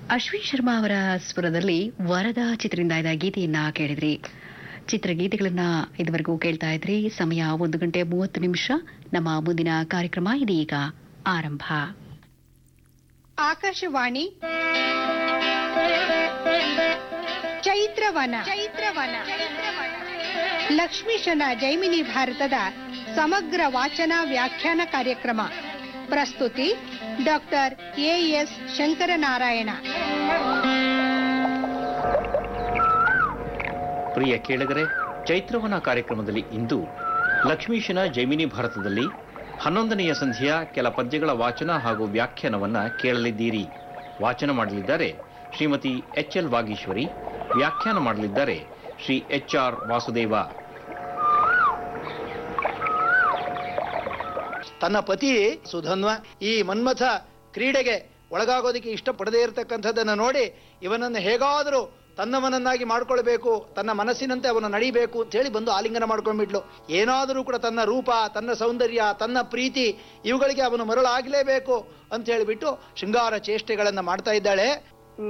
ಅಶ್ವಿನ್ ಶರ್ಮಾ ಅವರ ಸ್ವರದಲ್ಲಿ ವರದ ಚಿತ್ರದಿಂದ ಇದ್ದ ಗೀತೆಯನ್ನ ಕೇಳಿದ್ರಿ ಚಿತ್ರಗೀತೆಗಳನ್ನ ಇದುವರೆಗೂ ಕೇಳ್ತಾ ಇದ್ರಿ ಸಮಯ ಒಂದು ಗಂಟೆ ಮೂವತ್ತು ನಿಮಿಷ ನಮ್ಮ ಮುಂದಿನ ಕಾರ್ಯಕ್ರಮ ಇದೀಗ ಆರಂಭ ಆಕಾಶವಾಣಿ ಚೈತ್ರವನ ಚೈತ್ರವನ ಲಕ್ಷ್ಮೀಶನ ಜೈಮಿನಿ ಭಾರತದ ಸಮಗ್ರ ವಾಚನ ವ್ಯಾಖ್ಯಾನ ಕಾರ್ಯಕ್ರಮ ಪ್ರಸ್ತುತಿ ಡಾಕ್ಟರ್ ಎಎಸ್ ಶಂಕರನಾರಾಯಣ ಪ್ರಿಯ ಕೇಳಿದರೆ ಚೈತ್ರವನ ಕಾರ್ಯಕ್ರಮದಲ್ಲಿ ಇಂದು ಲಕ್ಷ್ಮೀಶನ ಜೈಮಿನಿ ಭಾರತದಲ್ಲಿ ಹನ್ನೊಂದನೆಯ ಸಂಧಿಯ ಕೆಲ ಪದ್ಯಗಳ ವಾಚನ ಹಾಗೂ ವ್ಯಾಖ್ಯಾನವನ್ನ ಕೇಳಲಿದ್ದೀರಿ ವಾಚನ ಮಾಡಲಿದ್ದಾರೆ ಶ್ರೀಮತಿ ಎಚ್ ಎಲ್ ವಾಗೀಶ್ವರಿ ವ್ಯಾಖ್ಯಾನ ಮಾಡಲಿದ್ದಾರೆ ಶ್ರೀ ಎಚ್ ಆರ್ ವಾಸುದೇವ ತನ್ನ ಪತಿ ಸುಧನ್ವ ಈ ಮನ್ಮಥ ಕ್ರೀಡೆಗೆ ಒಳಗಾಗೋದಕ್ಕೆ ಇಷ್ಟಪಡದೇ ಇರತಕ್ಕಂಥದ್ದನ್ನು ನೋಡಿ ಇವನನ್ನು ಹೇಗಾದರೂ ತನ್ನವನನ್ನಾಗಿ ಮಾಡ್ಕೊಳ್ಬೇಕು ತನ್ನ ಮನಸ್ಸಿನಂತೆ ಅವನು ನಡಿಬೇಕು ಅಂತ ಹೇಳಿ ಬಂದು ಆಲಿಂಗನ ಮಾಡ್ಕೊಂಡ್ಬಿಟ್ಲು ಏನಾದರೂ ಕೂಡ ತನ್ನ ರೂಪ ತನ್ನ ಸೌಂದರ್ಯ ತನ್ನ ಪ್ರೀತಿ ಇವುಗಳಿಗೆ ಅವನು ಮರಳಾಗಲೇಬೇಕು ಅಂತ ಹೇಳಿಬಿಟ್ಟು ಶೃಂಗಾರ ಚೇಷ್ಟೆಗಳನ್ನು ಮಾಡ್ತಾ ಇದ್ದಾಳೆ